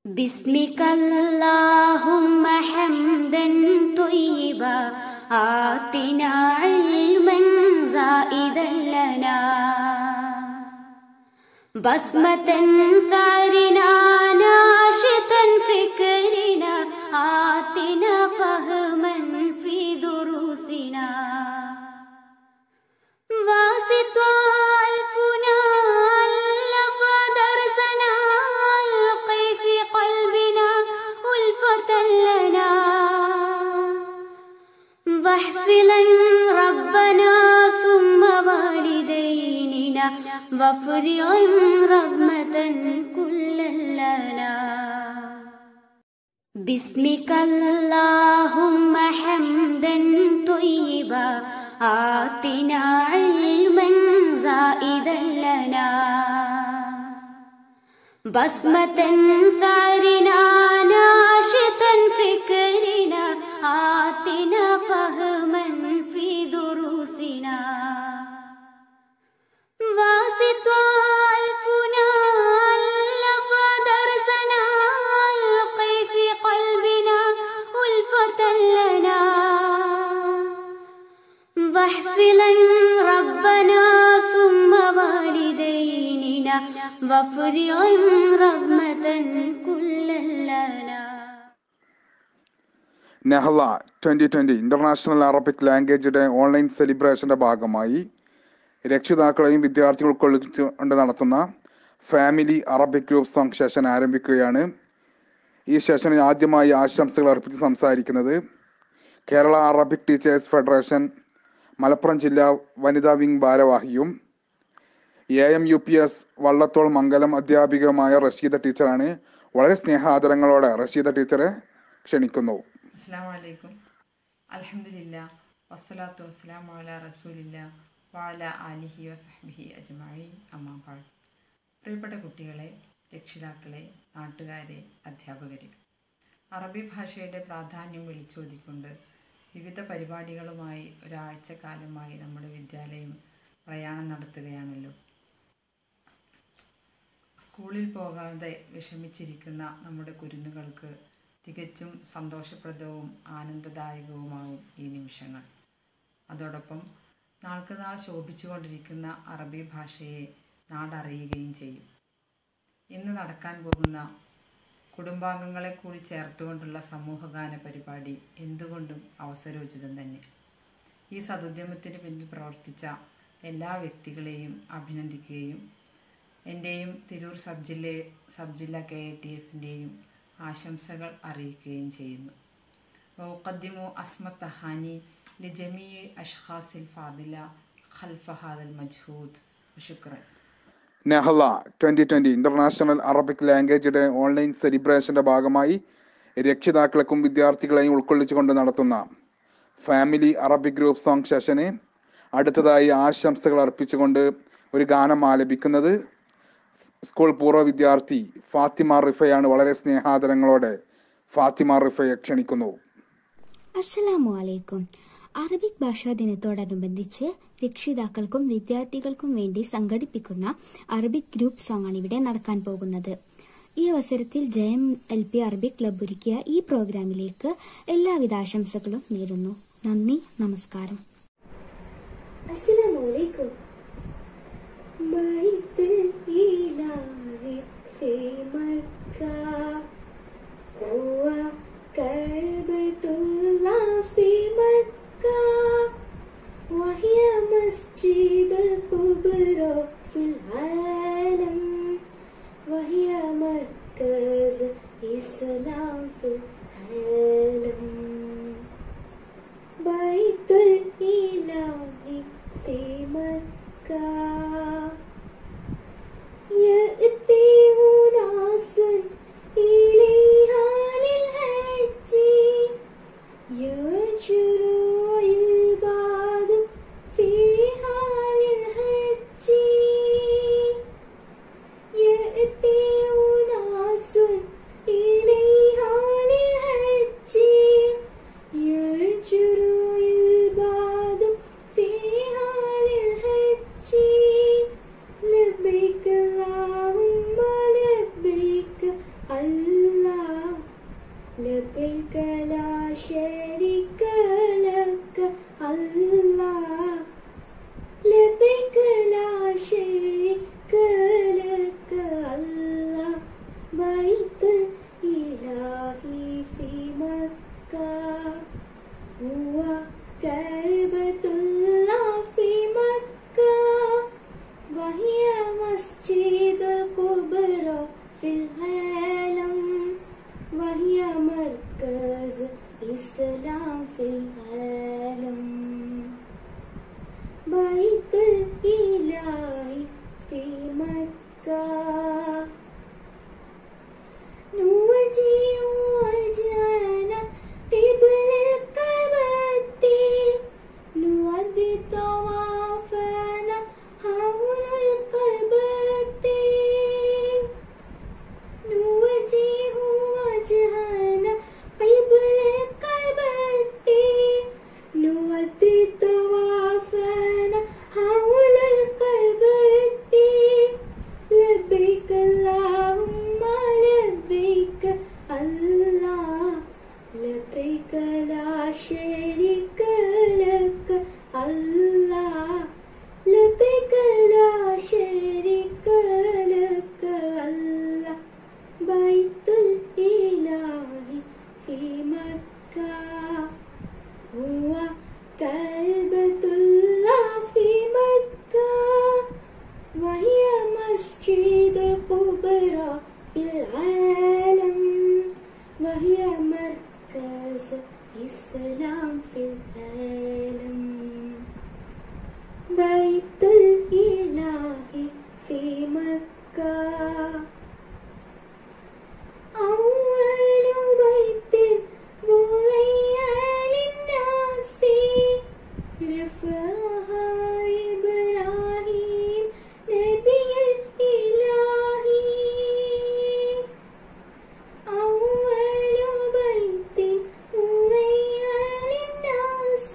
باسمك اللهم حمدا طيبا آتنا علما زائدا لنا بسمة ثأرنا ناشطا فكرنا آتنا فهما في دروسنا واسط ألفنا ألف درسنا ألقي في قلبنا ألفة لنا واحفظا ربنا ثم والديننا وافرغا رحمة كل لنا باسمك اللهم حمدا طيبا آتنا علما زائدا لنا بسمة ثأرنا ناشطا فكرنا آتنا فهما في دروسنا واسط ألفنا ألف درسنا ألقي في قلبنا ألفة لنا واحفظا ربنا ثم والديننا وافرغا رحمة كل لنا Nehla twenty twenty international Arabic language day online സെലിബ്രേഷൻ്റെ ഭാഗമായി രക്ഷിതാക്കളെയും വിദ്യാർത്ഥികൾ ഉൾക്കൊള്ളിച്ചുകൊണ്ട് നടത്തുന്ന family Arabic group song session ആരംഭിക്കുകയാണ് ഈ സെഷനിൽ ആദ്യമായി ആശംസകൾ അർപ്പിച്ച് സംസാരിക്കുന്നത് Kerala Arabic teachers federation Malappuram ജില്ലാ വനിതാ വിംഗ് ഭാരവാഹിയും A M U P S Vallathol Mangalam അധ്യാപികയുമായ റഷീദ ടീച്ചറാണ് വളരെ സ്നേഹാദരങ്ങളോടെ റഷീദ ടീച്ചറെ ക്ഷണിക്കുന്നു അസ്സാം വലൈക്കും അലഹമില്ല വസ്സലാത്തു വസ്സലാം വാല റസൂലില്ല വാല ആലിഹി വസഹബിഹി അജ്മായി അമ്മാപ്പാൾ പ്രിയപ്പെട്ട കുട്ടികളെ രക്ഷിതാക്കളെ നാട്ടുകാരെ അധ്യാപകരെ അറബി ഭാഷയുടെ പ്രാധാന്യം വിളിച്ചോതിക്കൊണ്ട് വിവിധ പരിപാടികളുമായി ഒരാഴ്ചക്കാലമായി നമ്മുടെ വിദ്യാലയം പ്രയാണം നടത്തുകയാണല്ലോ സ്കൂളിൽ പോകാതെ വിഷമിച്ചിരിക്കുന്ന നമ്മുടെ കുരുന്നുകൾക്ക് തികച്ചും സന്തോഷപ്രദവും ആനന്ദദായകവുമാവും ഈ നിമിഷങ്ങൾ അതോടൊപ്പം നാൾക്കുനാൾ ശോഭിച്ചുകൊണ്ടിരിക്കുന്ന അറബി ഭാഷയെ നാടറിയുകയും ചെയ്യും ഇന്ന് നടക്കാൻ പോകുന്ന കുടുംബാംഗങ്ങളെ കൂടി ചേർത്തുകൊണ്ടുള്ള സമൂഹഗാന പരിപാടി എന്തുകൊണ്ടും അവസരോചിതം തന്നെ ഈ സതുദ്യമത്തിന് പിന്നിൽ പ്രവർത്തിച്ച എല്ലാ വ്യക്തികളെയും അഭിനന്ദിക്കുകയും എൻ്റെയും തിരൂർ സബ് ജില്ല സബ് ജില്ല കെ എ ടി എഫിൻ്റെയും ആശംസകൾ അറിയിക്കുകയും ചെയ്യുന്നു വൗഖദ്ദിമു അസ്മ തഹാനി ലിജമി അഷ്ഖാസിൽ ഫാദില ഖൽഫ ഹാദൽ മജ്ഹൂദ് ശുക്രൻ Nehla twenty twenty international Arabic language day online സെലിബ്രേഷൻ്റെ ഭാഗമായി രക്ഷിതാക്കൾക്കും വിദ്യാർത്ഥികളെയും ഉൾക്കൊള്ളിച്ചുകൊണ്ട് നടത്തുന്ന ഫാമിലി അറബിക് ഗ്രൂപ്പ് സോങ് സെഷന് അടുത്തതായി ആശംസകൾ അർപ്പിച്ചുകൊണ്ട് ഒരു ഗാനം ആലപിക്കുന്നത് സ്കൂൾ പൂർവ്വ വിദ്യാർത്ഥി ഫാത്തിമ റിഫയാണ് വളരെ സ്നേഹാദരങ്ങളോടെ ഫാത്തിമ റിഫയെ ക്ഷണിക്കുന്നു അസ്സലാമു അലൈക്കും അറബിക് ഭാഷാ ദിനത്തോടനുബന്ധിച്ച് രക്ഷിതാക്കൾക്കും വിദ്യാർത്ഥികൾക്കും വേണ്ടി സംഘടിപ്പിക്കുന്ന അറബിക് ഗ്രൂപ്പ് സോങ് ആണ് ഇവിടെ നടക്കാൻ പോകുന്നത് ഈ അവസരത്തിൽ ജയം എൽ പി അറബിക് ക്ലബ് ഒരുക്കിയ ഈ പ്രോഗ്രാമിലേക്ക് എല്ലാവിധ ആശംസകളും നേരുന്നു നന്ദി നമസ്കാരം അസ്സലാമു അലൈക്കും بيت الإله في مكة هو كعبة الله في مكة وهي مسجد الكبرى في العالم وهي مركز الإسلام في العالم بيت الإله في مكة يأتي ناس إليها للحج ينشر البعض فيها للحج يأتي ناس إليها للحج شريك لك الله لبيك لا شريك لك الله بيت الإلهي في مكة هو كعبة الله في مكة وهي مسجد الكبرى في العالم وهي مركز إسلام في العالم بيت الإله في مكة نوجه وجهنا قبل الكعبة نودي طوافنا حول الكعبة نوجه وجهنا قبل الكعبة نودي طوافنا حول الكعبة لبيك اللهم لبيك الله لبيك لا شريك لك الله لبيك لا شريك لك الله بيت الإله في مكة هو كعبة الله في مكة وهي مسجد الكبرى في العالم وهي مركز إسلام في العالم بيت الإله في مكة أول بيت بني للناس رفعها إبراهيم نبي الإله أول بيت بني للناس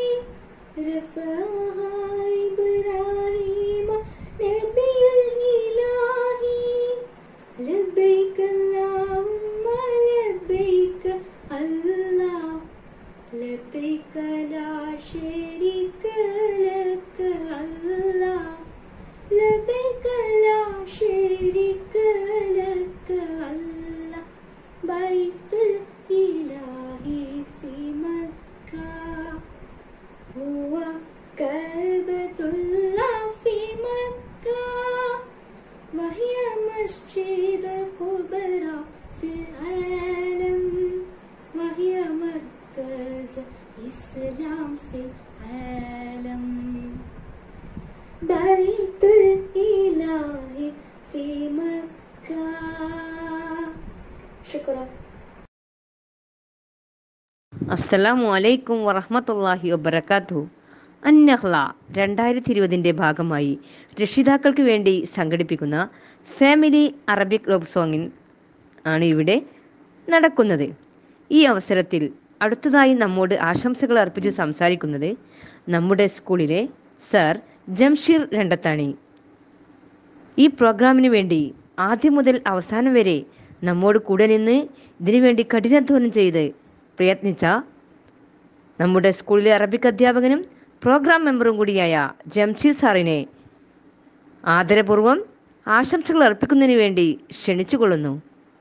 رفعها إبراهيم نبي الإله لبيك اللهم لبيك الله لبيك لا شريك لك الله لبيك لا شريك لك الله بيت الإله في مكة هو كعبة الله في مكة وهي مسجد الكبرى في العالم وهي مركز إسلام في العالم بيت الإله في مكة شكرا അസ്സലാമു അലൈക്കും വറഹമത്തല്ലാഹി വബർക്കാത്തു അന്നഹ്ല രണ്ടായിരത്തി ഇരുപതിൻ്റെ ഭാഗമായി രക്ഷിതാക്കൾക്ക് വേണ്ടി സംഘടിപ്പിക്കുന്ന ഫാമിലി അറബിക് റോക്ക് സോങ്ങിൻ ആണ് ഇവിടെ നടക്കുന്നത് ഈ അവസരത്തിൽ അടുത്തതായി നമ്മോട് ആശംസകൾ അർപ്പിച്ച് സംസാരിക്കുന്നത് നമ്മുടെ സ്കൂളിലെ സർ ജംഷീർ രണ്ടത്താണി ഈ പ്രോഗ്രാമിന് വേണ്ടി ആദ്യം മുതൽ അവസാനം വരെ നമ്മോട് കൂടെ നിന്ന് ഇതിനുവേണ്ടി കഠിനാധ്വാനം ചെയ്ത് പ്രയത്നിച്ച നമ്മുടെ സ്കൂളിലെ അറബിക് അധ്യാപകനും പ്രോഗ്രാം മെമ്പറും കൂടിയായ ജംഷീർ സാറിനെ ആദരപൂർവം ആശംസകൾ അർപ്പിക്കുന്നതിന് വേണ്ടി ക്ഷണിച്ചുകൊള്ളുന്നു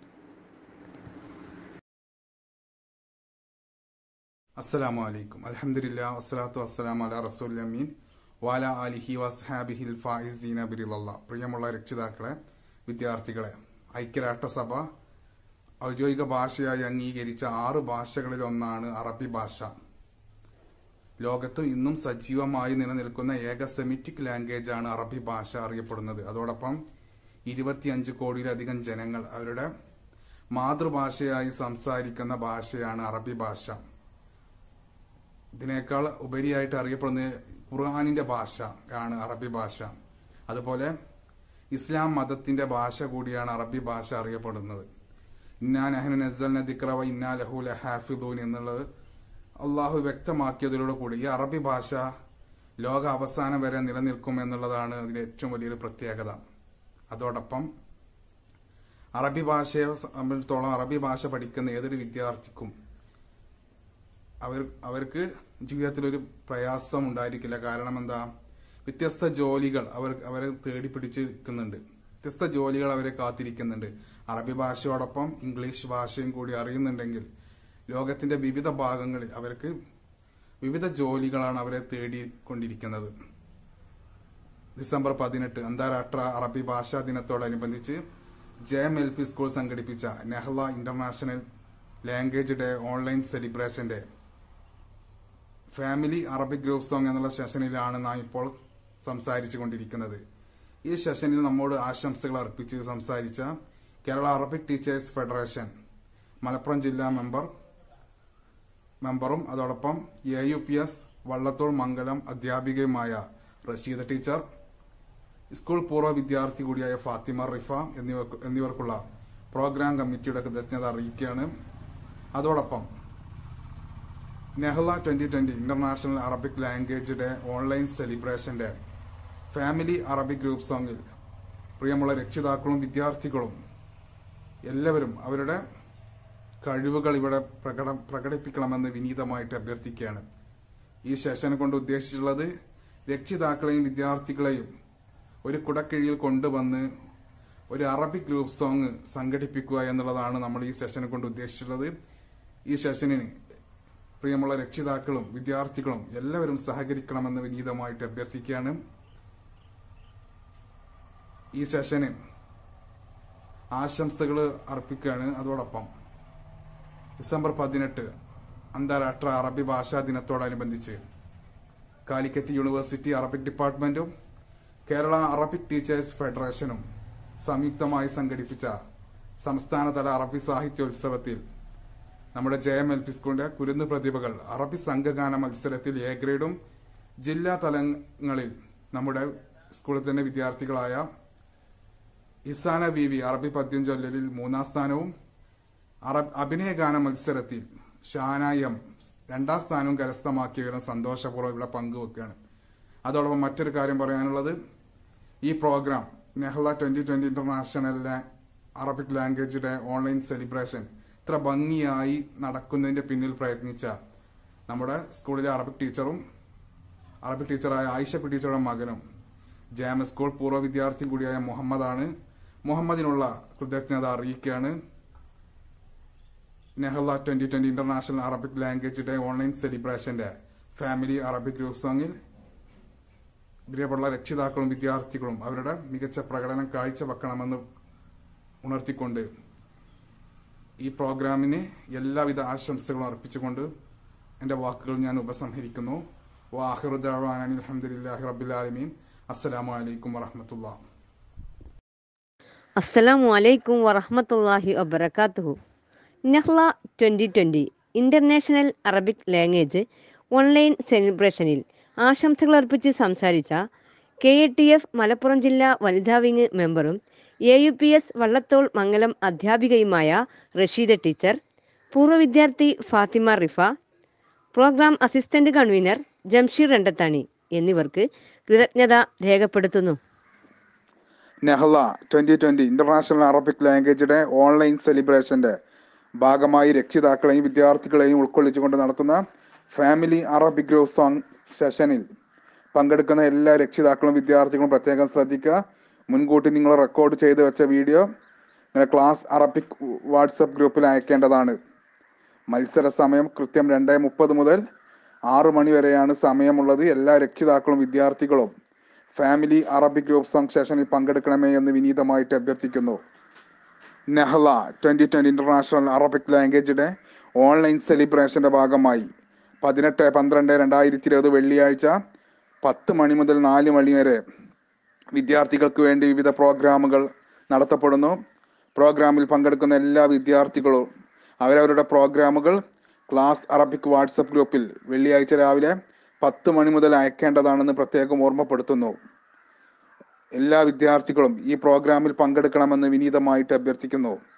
അസ്സലാമു അലൈക്കും അൽഹംദുലില്ലാ വസ്സലാത്തു വസ്സലാമു അലാ റസൂൽ അമീൻ വാല അലിഹി വസ്ഹാബിഹിൽ ഫായിസീന ബിരിലല്ല പ്രിയമുള്ള രക്ഷിതാക്കളെ വിദ്യാർത്ഥികളെ ഐക്യരാഷ്ട്രസഭ ഔദ്യോഗിക ഭാഷയായി അംഗീകരിച്ച ആറ് ഭാഷകളിൽ ഒന്നാണ് അറബി ഭാഷ ലോകത്ത് ഇന്നും സജീവമായി നിലനിൽക്കുന്ന ഏക സെമിറ്റിക് ലാംഗ്വേജ് ആണ് അറബി ഭാഷ അറിയപ്പെടുന്നത് അതോടൊപ്പം ഇരുപത്തിയഞ്ച് കോടിയിലധികം ജനങ്ങൾ അവരുടെ മാതൃഭാഷയായി സംസാരിക്കുന്ന ഭാഷയാണ് അറബി ഭാഷ ഇതിനേക്കാൾ ഉപരിയായിട്ട് അറിയപ്പെടുന്ന ഖുർആാനിന്റെ ഭാഷ ആണ് അറബി ഭാഷ അതുപോലെ ഇസ്ലാം മതത്തിന്റെ ഭാഷ കൂടിയാണ് അറബി ഭാഷ അറിയപ്പെടുന്നത് ഇന്നാ നഹ്നു നസ്സൽന ദിക്റ വ ഇന്നാ ലഹു ലഹാഫിദൂൻ എന്നുള്ളത് അള്ളാഹു വ്യക്തമാക്കിയതിലൂടെ കൂടി ഈ അറബി ഭാഷ ലോക അവസാനം വരെ നിലനിൽക്കും എന്നുള്ളതാണ് ഇതിന്റെ ഏറ്റവും വലിയൊരു പ്രത്യേകത അതോടൊപ്പം അറബി ഭാഷയെ സംബന്ധിച്ചിടത്തോളം അറബി ഭാഷ പഠിക്കുന്ന ഏതൊരു വിദ്യാർത്ഥിക്കും അവർ അവർക്ക് ജീവിതത്തിൽ ഒരു പ്രയാസം ഉണ്ടായിരിക്കില്ല കാരണം എന്താ വ്യത്യസ്ത ജോലികൾ അവർ അവരെ തേടി പിടിച്ചിരിക്കുന്നുണ്ട് വ്യത്യസ്ത ജോലികൾ അവരെ കാത്തിരിക്കുന്നുണ്ട് അറബി ഭാഷയോടൊപ്പം ഇംഗ്ലീഷ് ഭാഷയും കൂടി അറിയുന്നുണ്ടെങ്കിൽ ലോകത്തിന്റെ വിവിധ ഭാഗങ്ങളിൽ അവർക്ക് വിവിധ ജോലികളാണ് അവരെ തേടിക്കൊണ്ടിരിക്കുന്നത് ഡിസംബർ പതിനെട്ട് അന്താരാഷ്ട്ര അറബി ഭാഷാ ദിനത്തോടനുബന്ധിച്ച് J M L P school സംഘടിപ്പിച്ച Nehla international language day online സെലിബ്രേഷന്റെ ഫാമിലി അറബിക് ഗ്രൂപ്പ് സോങ് എന്നുള്ള സെഷനിലാണ് നാം ഇപ്പോൾ സംസാരിച്ചു കൊണ്ടിരിക്കുന്നത് ഈ സെഷനിൽ നമ്മോട് ആശംസകൾ അർപ്പിച്ച് സംസാരിച്ച Kerala Arabic teachers federation Malappuram ജില്ലാ മെമ്പർ മെമ്പറും അതോടൊപ്പം A U P S Vallathol Mangalam അധ്യാപികയുമായ റഷീദ ടീച്ചർ സ്കൂൾ പൂർവ്വ വിദ്യാർത്ഥി കൂടിയായ ഫാത്തിമ റിഫ എന്നിവർക്ക് എന്നിവർക്കുള്ള പ്രോഗ്രാം കമ്മിറ്റിയുടെ കൃതജ്ഞത അറിയിക്കുകയാണ് അതോടൊപ്പം Nehla twenty twenty international Arabic language day online സെലിബ്രേഷന്റെ ഫാമിലി അറബിക് ഗ്രൂപ്പ് സോങ്ങിൽ പ്രിയമുള്ള രക്ഷിതാക്കളും വിദ്യാർത്ഥികളും എല്ലാവരും അവരുടെ കഴിവുകൾ ഇവിടെ പ്രകട പ്രകടിപ്പിക്കണമെന്ന് വിനീതമായിട്ട് അഭ്യർത്ഥിക്കുകയാണ് ഈ സെഷൻ കൊണ്ട് ഉദ്ദേശിച്ചിട്ടുള്ളത് രക്ഷിതാക്കളെയും വിദ്യാർത്ഥികളെയും ഒരു കുടക്കീഴിൽ കൊണ്ടുവന്ന് ഒരു അറബിക് ഗ്രൂപ്പ് സോങ് സംഘടിപ്പിക്കുക എന്നുള്ളതാണ് നമ്മൾ ഈ സെഷനെ കൊണ്ട് ഉദ്ദേശിച്ചിട്ടുള്ളത് ഈ സെഷനിന് പ്രിയമുള്ള രക്ഷിതാക്കളും വിദ്യാർത്ഥികളും എല്ലാവരും സഹകരിക്കണമെന്ന് വിനീതമായിട്ട് അഭ്യർത്ഥിക്കുകയാണ് ഈ സെഷന് ആശംസകൾ അർപ്പിക്കുകയാണ് അതോടൊപ്പം ഡിസംബർ പതിനെട്ട് അന്താരാഷ്ട്ര അറബി ഭാഷാ ദിനത്തോടനുബന്ധിച്ച് കാലിക്കറ്റ് യൂണിവേഴ്സിറ്റി അറബിക് ഡിപ്പാർട്ട്മെന്റും കേരള അറബിക് ടീച്ചേഴ്സ് ഫെഡറേഷനും സംയുക്തമായി സംഘടിപ്പിച്ച സംസ്ഥാനതല അറബി സാഹിത്യോത്സവത്തിൽ നമ്മുടെ ജെ എം എൽ പി സ്കൂളിന്റെ കുരുന്ന് പ്രതിഭകൾ അറബി സംഘഗാന മത്സരത്തിൽ എ ഗ്രേഡും ജില്ലാ തലങ്ങളിൽ നമ്മുടെ സ്കൂളിൽ തന്നെ വിദ്യാർത്ഥികളായ ഇസാന ബി വി അറബി പദ്യം ചൊല്ലലിൽ മൂന്നാം സ്ഥാനവും അറബ് അഭിനയഗാന മത്സരത്തിൽ ഷാന എം രണ്ടാം സ്ഥാനവും കരസ്ഥമാക്കിയവരും സന്തോഷപൂർവ്വം ഇവിടെ പങ്കുവെക്കുകയാണ് അതോടൊപ്പം മറ്റൊരു കാര്യം പറയാനുള്ളത് ഈ പ്രോഗ്രാം നെഹ്ല ട്വന്റി ട്വന്റി ഇന്റർനാഷണലിലെ Arabic language day online celebration ഇത്ര ഭംഗിയായി നടക്കുന്നതിന്റെ പിന്നിൽ പ്രയത്നിച്ച നമ്മുടെ സ്കൂളിലെ അറബിക് ടീച്ചറും അറബിക് ടീച്ചറായ ആയിഷ പി ടീച്ചറുടെ മകനും ജാമ സ്കൂൾ പൂർവ്വ വിദ്യാർത്ഥി കൂടിയായ മുഹമ്മദാണ് മുഹമ്മദിനുള്ള കൃതജ്ഞത അറിയിക്കുകയാണ് Nehla twenty twenty international Arabic language day online സെലിബ്രേഷന്റെ ഫാമിലി അറബിക് ഗ്രൂപ്പ് സോങ്ങിൽ പ്രിയപ്പെട്ട രക്ഷിതാക്കളും വിദ്യാർത്ഥികളും അവരുടെ മികച്ച പ്രകടനം കാഴ്ചവെക്കണമെന്ന് ഉണർത്തിക്കൊണ്ട് ഈ പ്രോഗ്രാമിന് എല്ലാവിധ ആശംസകളും അർപ്പിച്ചുകൊണ്ട് എന്റെ വാക്കുകൾ ഞാൻ ഉപസംഹരിക്കുന്നു വാഹിറുദ്ദാൻ അലഹമുല്ലാഹി റബ്ബിലാലമീൻ അസ്സലാമു അലൈക്കും വറഹമത്തുള്ള അസ്സലാമു അലൈക്കും വറഹമത്തല്ലാഹി വബർക്കാത്തുഹു Nehla twenty twenty international Arabic language online സെലിബ്രേഷനിൽ ആശംസകൾ അർപ്പിച്ച് സംസാരിച്ച K A T F Malappuram ജില്ലാ വനിതാ വിങ് മെമ്പറും A U P S Vallathol Mangalam അധ്യാപികയുമായ റഷീദ ടീച്ചർ പൂർവ്വ വിദ്യാർത്ഥി Fathima Rifa programme assistant convener Jamsheer Randathani എന്നിവർക്ക് കൃതജ്ഞത രേഖപ്പെടുത്തുന്നു Nehla twenty twenty international Arabic language day online സെലിബ്രേഷന്റെ ഭാഗമായി രക്ഷിതാക്കളെയും വിദ്യാർത്ഥികളെയും ഉൾക്കൊള്ളിച്ചുകൊണ്ട് നടത്തുന്ന ഫാമിലി അറബിക് ഗ്രൂപ്പ് സോങ് സെഷനിൽ പങ്കെടുക്കുന്ന എല്ലാ രക്ഷിതാക്കളും വിദ്യാർത്ഥികളും പ്രത്യേകം ശ്രദ്ധിക്കുക മുൻകൂട്ടി നിങ്ങൾ റെക്കോർഡ് ചെയ്ത് വെച്ച വീഡിയോ നിങ്ങളുടെ ക്ലാസ് അറബിക് വാട്സപ്പ് ഗ്രൂപ്പിൽ അയക്കേണ്ടതാണ് മത്സര സമയം കൃത്യം രണ്ട് മുപ്പത് മുതൽ ആറ് മണി വരെയാണ് സമയമുള്ളത് എല്ലാ രക്ഷിതാക്കളും വിദ്യാർത്ഥികളും ഫാമിലി അറബിക് ഗ്രൂപ്പ് സോങ് സെഷനിൽ പങ്കെടുക്കണമേ എന്ന് വിനീതമായിട്ട് അഭ്യർത്ഥിക്കുന്നു Nehla twenty twenty international Arabic language day online സെലിബ്രേഷന്റെ ഭാഗമായി പതിനെട്ട് പന്ത്രണ്ട് രണ്ടായിരത്തി ഇരുപത് വെള്ളിയാഴ്ച പത്ത് മണി മുതൽ നാല് മണി വരെ വിദ്യാർത്ഥികൾക്ക് വേണ്ടി വിവിധ പ്രോഗ്രാമുകൾ നടത്തപ്പെടുന്നു പ്രോഗ്രാമിൽ പങ്കെടുക്കുന്ന എല്ലാ വിദ്യാർത്ഥികളും അവരവരുടെ പ്രോഗ്രാമുകൾ ക്ലാസ് അറബിക് വാട്സപ്പ് ഗ്രൂപ്പിൽ വെള്ളിയാഴ്ച രാവിലെ പത്ത് മണി മുതൽ അയക്കേണ്ടതാണെന്ന് പ്രത്യേകം ഓർമ്മപ്പെടുത്തുന്നു എല്ലാ വിദ്യാർത്ഥികളും ഈ പ്രോഗ്രാമിൽ പങ്കെടുക്കണമെന്ന് വിനീതമായിട്ട് അഭ്യർത്ഥിക്കുന്നു